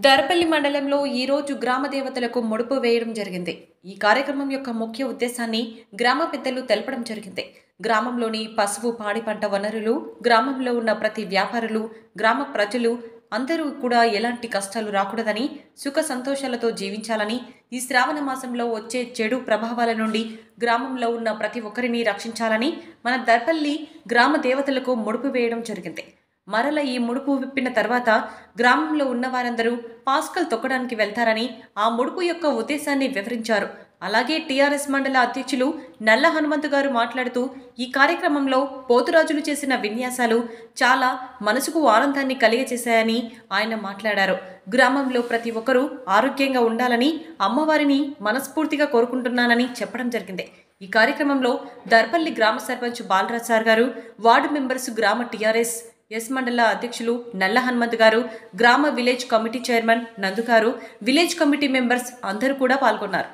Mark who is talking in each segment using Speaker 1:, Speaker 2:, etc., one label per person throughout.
Speaker 1: దర్పల్లి మండలంలో ఈరోజు గ్రామ దేవతలకు ముడుపు వేయడం జరిగింది ఈ కార్యక్రమం యొక్క ముఖ్య ఉద్దేశాన్ని గ్రామ పెద్దలు తెలపడం జరిగింది గ్రామంలోని పసుపు పాడి పంట వనరులు గ్రామంలో ఉన్న ప్రతి వ్యాపారులు గ్రామ ప్రజలు అందరూ కూడా ఎలాంటి కష్టాలు రాకూడదని సుఖ సంతోషాలతో జీవించాలని ఈ శ్రావణ మాసంలో వచ్చే చెడు ప్రభావాల నుండి గ్రామంలో ఉన్న ప్రతి ఒక్కరిని రక్షించాలని మన దర్పల్లి గ్రామ దేవతలకు ముడుపు వేయడం జరిగింది మరల ఈ ముడుపు విప్పిన తర్వాత గ్రామంలో ఉన్న వారందరూ పాస్కల్ తొక్కడానికి వెళ్తారని ఆ ముడుపు యొక్క ఉద్దేశాన్ని వివరించారు అలాగే టీఆర్ఎస్ మండల అధ్యక్షులు నల్ల హనుమంతు గారు మాట్లాడుతూ ఈ కార్యక్రమంలో పోతురాజులు చేసిన విన్యాసాలు చాలా మనసుకు ఆనందాన్ని కలిగచేశాయని ఆయన మాట్లాడారు గ్రామంలో ప్రతి ఒక్కరూ ఆరోగ్యంగా ఉండాలని అమ్మవారిని మనస్ఫూర్తిగా కోరుకుంటున్నానని చెప్పడం జరిగింది ఈ కార్యక్రమంలో దర్పల్లి గ్రామ సర్పంచ్ బాలరాజ్ సార్ గారు వార్డు మెంబర్స్ గ్రామ టీఆర్ఎస్ ఎస్ మండల అధ్యక్షులు నల్ల హనుమంత్ గారు గ్రామ విలేజ్ కమిటీ చైర్మన్ నందు గారు విలేజ్ కమిటీ మెంబర్స్ అందరూ కూడా పాల్గొన్నారు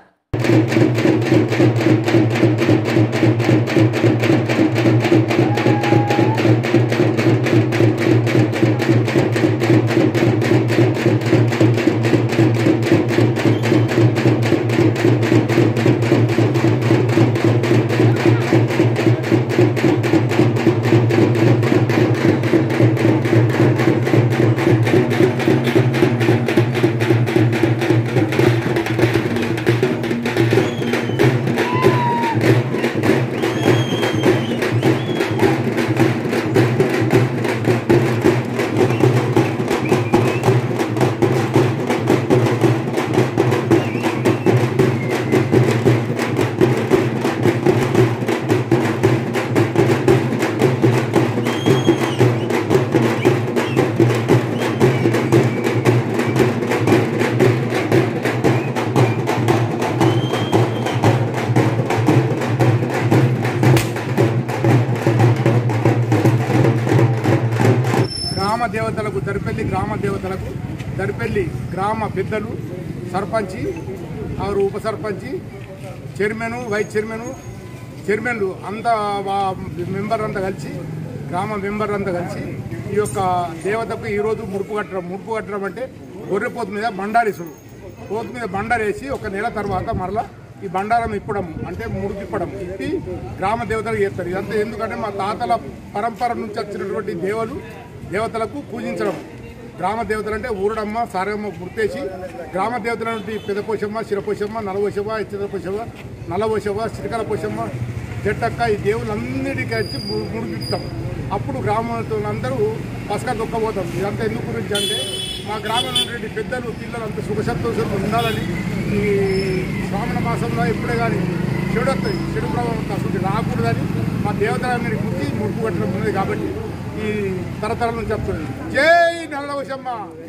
Speaker 2: గ్రామ దేవతలకు దరిపల్లి గ్రామ దేవతలకు దరిపల్లి గ్రామ పెద్దలు సర్పంచి ఆరు ఉప సర్పంచి చైర్మన్ వైస్ చైర్మన్ చైర్మన్లు అంతా వా- మెంబర్ అంతా కలిసి గ్రామ మెంబర్ అంతా కలిసి ఈ యొక్క దేవతకు ఈరోజు ముడుపు కట్టడం ముడుపు కట్టడం అంటే గొర్రెపోతు మీద బండారిసుడు పోతు మీద బండారేసి ఒక నెల తర్వాత మరలా ఈ బండారం ఇప్పడం అంటే ముడుపు ఇప్పడం ఇప్పి గ్రామ దేవతలకు చేస్తారు ఇదంతా ఎందుకంటే మా తాతల పరంపర నుంచి వచ్చినటువంటి దేవులు దేవతలకు పూజించడం గ్రామ దేవతలు అంటే ఊరడమ్మ సారమ్మ గుర్తేసి గ్రామ దేవతల నుండి పెదపోషమ్మ శిరపోషమ్మ నలవోషమ్మ చిత్రపోషమ్మ నల్లవోషమ్మ చిరకల పోషమ్మ జట్టక్క ఈ దేవుళ్ళన్నిటికీ కలిసి ము- ముడిపిస్తాం అప్పుడు గ్రామంలో అందరూ పసక దొక్కపోతాం ఇదంతా ఎందుకు గురించి అంటే మా గ్రామంలో ఉన్నటువంటి పెద్దలు పిల్లలు అంత సుఖ సంతోషంగా ఉండాలని ఈ శ్రావణ మాసంలో ఎప్పుడే కానీ చెడు వస్తుంది చెడు ప్రభావం అసలు రాకూడదని మా దేవతలందరి గుర్తి ముడుపు కట్టడం ఉన్నది కాబట్టి ఈ తరతరాల నుంచి వస్తుంది జై నల్లవశమ్మ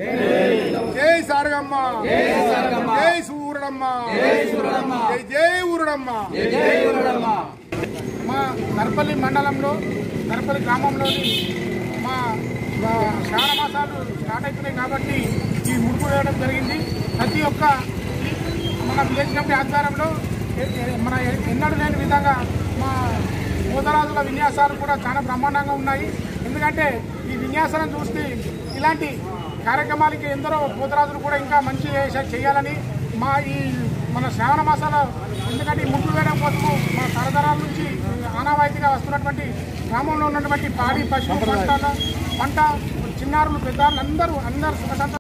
Speaker 2: జై సారగమ్మ జై సూరడమ్మ జై జై ఊరడమ్మ
Speaker 3: మా నర్పల్లి మండలంలో నర్పల్లి గ్రామంలోని మా మా శ్రావణ మాసాలు స్టార్ట్ అవుతున్నాయి కాబట్టి ఈ ముడుపు వేయడం జరిగింది ప్రతి ఒక్క మన విలేజ్ కమిటీ ఆధ్వర్యంలో ఎ- ఎ- మన ఎ- ఎన్నడూ లేని విధంగా మా పోతరాజుల విన్యాసాలు కూడా చాలా బ్రహ్మాండంగా ఉన్నాయి ఎందుకంటే ఈ విన్యాసాలను చూస్తే ఇలాంటి కార్యక్రమాలకి ఎందరో పోతరాజులు కూడా ఇంకా మంచి చేసే- చేయాలని మా ఈ మన శ్రావణ మాసాల ఎందుకంటే ఈ ముగ్గులు వేయడం కోసము మా తరతరాల నుంచి ఆనవాయితీగా వస్తున్నటువంటి గ్రామంలో ఉన్నటువంటి పాడి పశువు పంటల పంట చిన్నారులు పెద్దారులు అందరూ అందరూ సుఖ సంతోషాలు